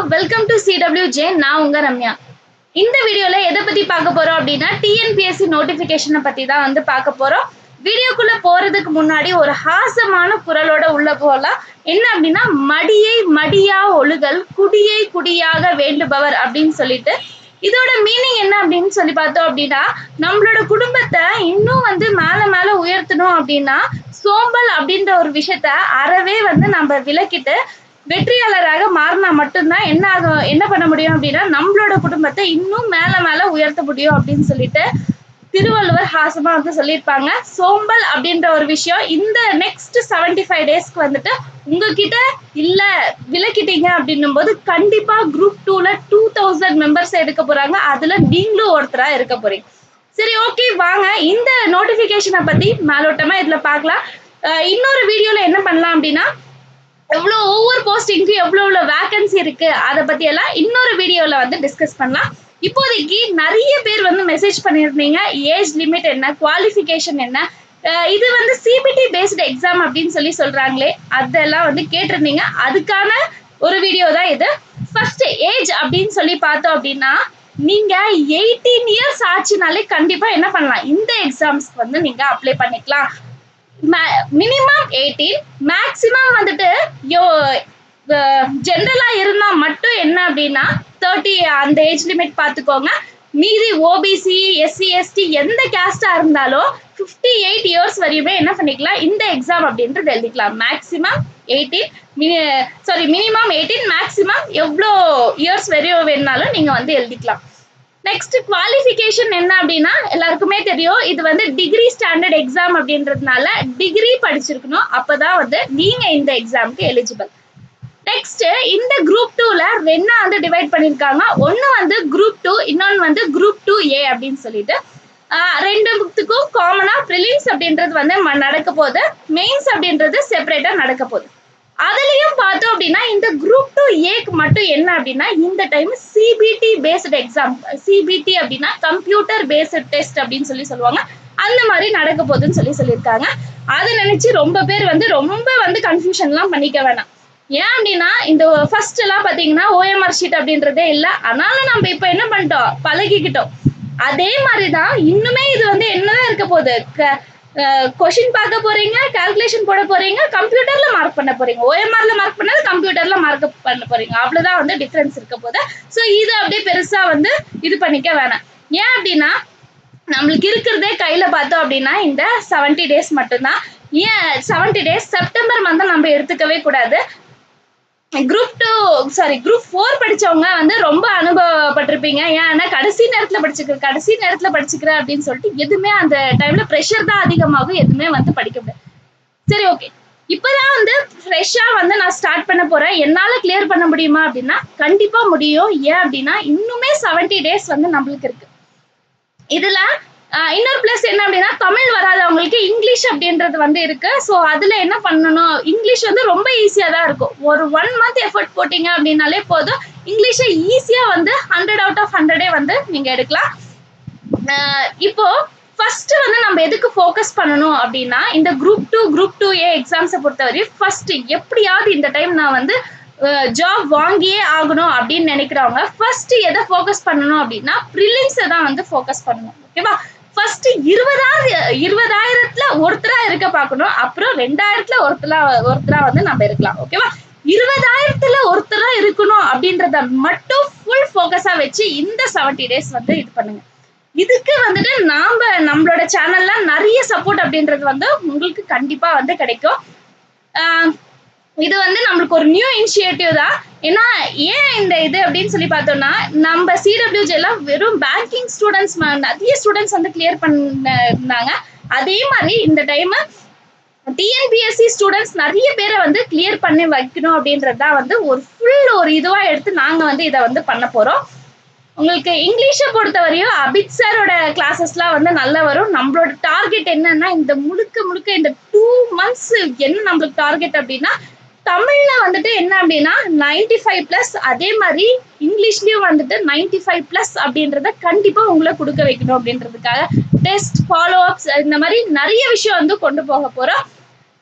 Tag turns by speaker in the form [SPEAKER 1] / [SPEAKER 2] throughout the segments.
[SPEAKER 1] welcome to CW J நான் உங்க ரம்யா இந்த வீடியோல எதை பத்தி பார்க்க போறோம் அப்படின்னா டிஎன்பிஎஸ்சி நோட்டிபிகேஷனை பத்தி தான் வந்து பார்க்க போறோம் வீடியோக்குள்ள போறதுக்கு முன்னாடி ஒரு ஹாசமான குரலோட உள்ள போகலாம் என்ன அப்படின்னா மடியை மடியா ஒழுகல் குடியை குடியாக வேண்டுபவர் அப்படின்னு சொல்லிட்டு இதோட மீனிங் என்ன அப்படின்னு சொல்லி பார்த்தோம் அப்படின்னா நம்மளோட குடும்பத்தை இன்னும் வந்து மேல மேல உயர்த்தணும் அப்படின்னா சோம்பல் அப்படின்ற ஒரு விஷயத்த அறவே வந்து நம்ம விலக்கிட்டு வெற்றியாளராக மாறினா மட்டும்தான் என்ன ஆகும் என்ன பண்ண முடியும் அப்படின்னா நம்மளோட குடும்பத்தை இன்னும் மேல மேல உயர்த்த முடியும் அப்படின்னு சொல்லிட்டு திருவள்ளுவர் ஹாசமா வந்து சொல்லியிருப்பாங்க சோம்பல் அப்படின்ற ஒரு விஷயம் இந்த நெக்ஸ்ட் செவன்டி ஃபைவ் டேஸ்க்கு வந்துட்டு உங்ககிட்ட இல்ல விலக்கிட்டீங்க அப்படின்னும் போது கண்டிப்பா குரூப் டூல டூ தௌசண்ட் மெம்பர்ஸ் எடுக்க போறாங்க அதுல நீங்களும் ஒருத்தரா இருக்க போறீங்க சரி ஓகே வாங்க இந்த நோட்டிபிகேஷனை பத்தி மேலோட்டமா இதுல பார்க்கலாம் அஹ் இன்னொரு வீடியோல என்ன பண்ணலாம் அப்படின்னா எவ்வளோ ஒவ்வொரு போஸ்டிங்க்கு எவ்வளோ எவ்வளோ வேகன்சி இருக்கு அதை பத்தி எல்லாம் இன்னொரு வீடியோல வந்து டிஸ்கஸ் பண்ணலாம் இப்போதைக்கு நிறைய பேர் வந்து மெசேஜ் பண்ணியிருந்தீங்க ஏஜ் லிமிட் என்ன குவாலிஃபிகேஷன் என்ன அஹ் இது வந்து சிபிடி பேஸ்டு எக்ஸாம் அப்படின்னு சொல்லி சொல்றாங்களே அதெல்லாம் வந்து கேட்டிருந்தீங்க அதுக்கான ஒரு வீடியோ தான் இது ஃபர்ஸ்ட் ஏஜ் அப்படின்னு சொல்லி பார்த்தோம் அப்படின்னா நீங்க எயிட்டீன் இயர்ஸ் ஆச்சுனாலே கண்டிப்பா என்ன பண்ணலாம் இந்த எக்ஸாம்ஸ்க்கு வந்து நீங்க அப்ளை பண்ணிக்கலாம் மினிமம் எயிட்டீன் மேக்ஸிமம் வந்துட்டு யோ ஜென்ரலா இருந்தா மட்டும் என்ன அப்படின்னா தேர்ட்டி அந்த ஏஜ் லிமிட் பார்த்துக்கோங்க மீதி ஓபிசி எஸ்சி எஸ்டி எந்த கேஸ்டா இருந்தாலும் ஃபிஃப்டி எயிட் இயர்ஸ் வரையுமே என்ன பண்ணிக்கலாம் இந்த எக்ஸாம் அப்படின்றது எழுதிக்கலாம் maximum eighteen mini sorry minimum eighteen maximum எவ்வளோ இயர்ஸ் வரையும் வேணுனாலும் நீங்கள் வந்து எழுதிக்கலாம் நெக்ஸ்ட் குவாலிஃபிகேஷன் என்ன அப்படின்னா எல்லாருக்குமே தெரியும் இது வந்து டிகிரி ஸ்டாண்டர்ட் எக்ஸாம் அப்படின்றதுனால டிகிரி படிச்சிருக்கணும் அப்பதான் வந்து நீங்க இந்த எக்ஸாமுக்கு எலிஜிபிள் நெக்ஸ்ட் இந்த குரூப் டூல ரெண்டா வந்து டிவைட் பண்ணிருக்காங்க ஒன்னு வந்து குரூப் டூ இன்னொன்னு வந்து குரூப் டூ ஏ அப்படின்னு சொல்லிட்டு ஆஹ் ரெண்டுத்துக்கும் காமனா ப்ரிலிம்ஸ் அப்படின்றது வந்து ம- நடக்க போகுது மெயின்ஸ் அப்படின்றது செப்பரேட்டா நடக்க போகுது அதுலயும் பார்த்தோம் அப்படின்னா இந்த குரூப் டூ ஏக்கு மட்டும் என்ன அப்படின்னா இந்த time CBT based exam CBT அப்படின்னா கம்ப்யூட்டர் பேஸ்டு டெஸ்ட் அப்படின்னு சொல்லி சொல்லுவாங்க அந்த மாதிரி நடக்க போகுதுன்னு சொல்லி சொல்லியிருக்காங்க அதை நினைச்சு ரொம்ப பேர் வந்து ரொம்ப வந்து கன்ஃபியூஷன்லாம் பண்ணிக்க வேணாம் ஏன் அப்படின்னா இந்த ஃபர்ஸ்ட் எல்லாம் பாத்தீங்கன்னா ஓஎம்ஆர் ஷீட் அப்படின்றதே இல்ல ஆனாலும் நம்ம இப்ப என்ன பண்ணிட்டோம் பழகிக்கிட்டோம் அதே மாதிரிதான் இன்னுமே இது வந்து என்னதான் இருக்க போகுது கொஷின் பார்க்க போறீங்க கால்குலேஷன் போட போறீங்க கம்ப்யூட்டர்ல மார்க் பண்ண போறீங்க ஓஎம்ஆர்ல மார்க் பண்ணது கம்ப்யூட்டர்ல மார்க் பண்ண போறீங்க அவ்வளவுதான் வந்து டிஃபரன்ஸ் இருக்க போகுது ஸோ இது அப்படியே பெருசா வந்து இது பண்ணிக்க வேணாம் ஏன் அப்படின்னா நம்மளுக்கு இருக்கிறதே கையில பார்த்தோம் அப்படின்னா இந்த செவன்டி டேஸ் மட்டும்தான் ஏன் செவன்டி டேஸ் செப்டம்பர் மந்த் நம்ம எடுத்துக்கவே கூடாது group two sorry group four படிச்சவங்க வந்து ரொம்ப அனுபவப்பட்டிருப்பீங்க ஏன்னா கடைசி நேரத்துல படிச்சுக்கிற கடைசி நேரத்துல படிச்சுக்கிறேன் அப்படின்னு சொல்லிட்டு எதுவுமே அந்த டைம்ல ப்ரெஷர் தான் அதிகமாகும் எதுவுமே வந்து படிக்க முடியாது சரி ஓகே இப்பதான் வந்து ஃப்ரெஷ்ஷா வந்து நான் ஸ்டார்ட் பண்ண போறேன் என்னால கிளியர் பண்ண முடியுமா அப்படின்னா கண்டிப்பா முடியும் ஏன் அப்படின்னா இன்னுமே செவன்டி டேஸ் வந்து நம்மளுக்கு இருக்கு இதுல ஆஹ் இன்னொரு பிளஸ் என்ன அப்படின்னா தமிழ் வராதவங்களுக்கு இங்கிலீஷ் அப்படின்றது வந்து இருக்கு ஸோ அதுல என்ன பண்ணணும் இங்கிலீஷ் வந்து ரொம்ப ஈஸியா தான் இருக்கும் ஒரு ஒன் மந்த் எஃபர்ட் போட்டீங்க அப்படின்னாலே போதும் இங்கிலீஷை ஈஸியா வந்து ஹண்ட்ரட் அவுட் ஆஃப் ஹண்ட்ரடே வந்து நீங்க எடுக்கலாம் ஆஹ் இப்போ ஃபர்ஸ்ட் வந்து நம்ம எதுக்கு ஃபோக்கஸ் பண்ணணும் அப்படின்னா இந்த group two group two A எக்ஸாம்ஸை பொறுத்தவரையும் ஃபர்ஸ்ட் எப்படியாவது இந்த டைம் நான் வந்து ஜாப் வாங்கியே ஆகணும் அப்படின்னு நினைக்கிறவங்க ஃபர்ஸ்ட் எதை ஃபோக்கஸ் பண்ணணும் அப்படின்னா ப்ரிலிம்ஸை தான் வந்து ஃபோக்கஸ் பண்ணணும் ஓகேவா ஃபர்ஸ்ட் இருபதாயிரம் இருபதாயிரத்துல ஒருத்தரா இருக்க பார்க்கணும் அப்புறம் ரெண்டாயிரத்துல ஒருத்தரா ஒருத்தரா வந்து நம்ம இருக்கலாம் ஓகேவா இருபதாயிரத்துல ஒருத்தரா இருக்கணும் அப்படின்றத மட்டும் ஃபுல் ஃபோக்கஸா வச்சு இந்த செவன்டி டேஸ் வந்து இது பண்ணுங்க இதுக்கு வந்துட்டு நாம நம்மளோட சேனல்ல நிறைய சப்போர்ட் அப்படின்றது வந்து உங்களுக்கு கண்டிப்பா வந்து கிடைக்கும் ஆஹ் இது வந்து நம்மளுக்கு ஒரு நியூ இனிஷியேட்டிவ் தான் ஏன்னா ஏன் இந்த இது அப்படின்னு சொல்லி பார்த்தோம்னா நம்ம சிடபிள்யூஜி எல்லாம் வெறும் பேங்கிங் ஸ்டூடெண்ட்ஸ் நிறைய ஸ்டூடெண்ட்ஸ் வந்து கிளியர் பண்ண இருந்தாங்க அதே மாதிரி இந்த டைம் டிஎன்பிஎஸ்சி ஸ்டூடெண்ட்ஸ் நிறைய பேரை வந்து கிளியர் பண்ணி வைக்கணும் அப்படின்றது தான் வந்து ஒரு ஃபுல் ஒரு இதுவாக எடுத்து நாங்கள் வந்து இதை வந்து பண்ண போகிறோம் உங்களுக்கு இங்கிலீஷை பொறுத்தவரையும் அபித் சாரோட கிளாஸஸ்லாம் வந்து நல்லா வரும் நம்மளோட டார்கெட் என்னன்னா இந்த முழுக்க முழுக்க இந்த டூ மந்த்ஸ் என்ன நம்மளுக்கு டார்கெட் அப்படின்னா தமிழ்ல வந்துட்டு என்ன அப்படின்னா நைன்டி ஃபைவ் ப்ளஸ் அதே மாதிரி இங்கிலீஷ்லயும் வந்துட்டு நைன்டி ஃபைவ் ப்ளஸ் அப்படின்றத கண்டிப்பா உங்களை கொடுக்க வைக்கணும் அப்படின்றதுக்காக டெஸ்ட் ஃபாலோ அப்ஸ் இந்த மாதிரி நிறைய விஷயம் வந்து கொண்டு போக போறோம்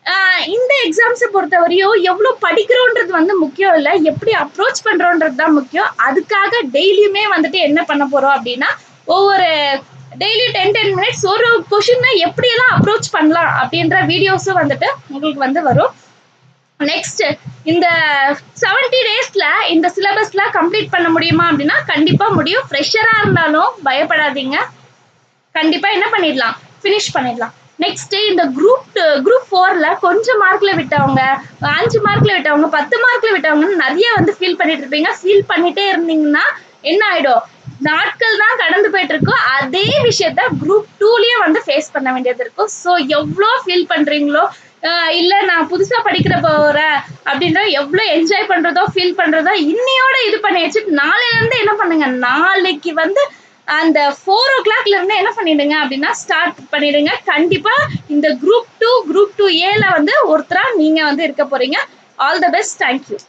[SPEAKER 1] ஆஹ் இந்த எக்ஸாம்ஸை பொறுத்தவரையும் எவ்வளோ படிக்கிறோன்றது வந்து முக்கியம் இல்லை எப்படி அப்ரோச் பண்ணுறோன்றது தான் முக்கியம் அதுக்காக டெய்லியுமே வந்துட்டு என்ன பண்ண போகிறோம் அப்படின்னா ஒவ்வொரு டெய்லி டென் டென் மினிட்ஸ் ஒரு கொஷினை எப்படியெல்லாம் அப்ரோச் பண்ணலாம் அப்படின்ற வீடியோஸும் வந்துட்டு உங்களுக்கு வந்து வரும் நெக்ஸ்ட் இந்த செவன்டி டேஸ்ல இந்த சிலபஸ்ல கம்ப்ளீட் பண்ண முடியுமா அப்படின்னா கண்டிப்பா முடியும் ஃப்ரெஷரா இருந்தாலும் பயப்படாதீங்க கண்டிப்பா என்ன பண்ணிடலாம் ஃபினிஷ் பண்ணிடலாம் நெக்ஸ்ட் இந்த குரூப் குரூப் ஃபோர்ல கொஞ்சம் மார்க்ல விட்டவங்க அஞ்சு மார்க்ல விட்டவங்க பத்து மார்க்ல விட்டவங்கன்னு நிறைய வந்து ஃபீல் பண்ணிட்டு இருப்பீங்க ஃபீல் பண்ணிட்டே இருந்தீங்கன்னா என்ன ஆயிடும் நாட்கள் தான் கடந்து போயிட்டு இருக்கோம் அதே விஷயத்த குரூப் டூலயே வந்து ஃபேஸ் பண்ண வேண்டியது இருக்கும் ஸோ எவ்வளோ ஃபீல் பண்றீங்களோ ஆஹ் இல்ல நான் புதுசா படிக்கிற போறேன் அப்படின்ற எவ்வளோ என்ஜாய் பண்றதோ ஃபீல் பண்றதோ இன்னையோட இது பண்ணி வச்சுட்டு நாளையில இருந்து என்ன பண்ணுங்க நாளைக்கு வந்து அந்த ஃபோர் ஓ கிளாக்ல இருந்து என்ன பண்ணிடுங்க அப்படின்னா ஸ்டார்ட் பண்ணிடுங்க கண்டிப்பா இந்த குரூப் டூ குரூப் டூ ஏல வந்து ஒருத்தரா நீங்க வந்து இருக்க போறீங்க ஆல் த பெஸ்ட் தேங்க்யூ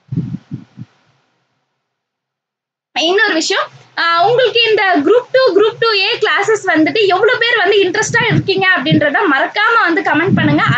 [SPEAKER 1] இன்னொரு விஷயம் ஆஹ் உங்களுக்கு இந்த group two group two A classes வந்துட்டு எவ்வளவு பேர் வந்து இன்ட்ரெஸ்டா இருக்கீங்க அப்படின்றத மறக்காம வந்து கமெண்ட் பண்ணுங்க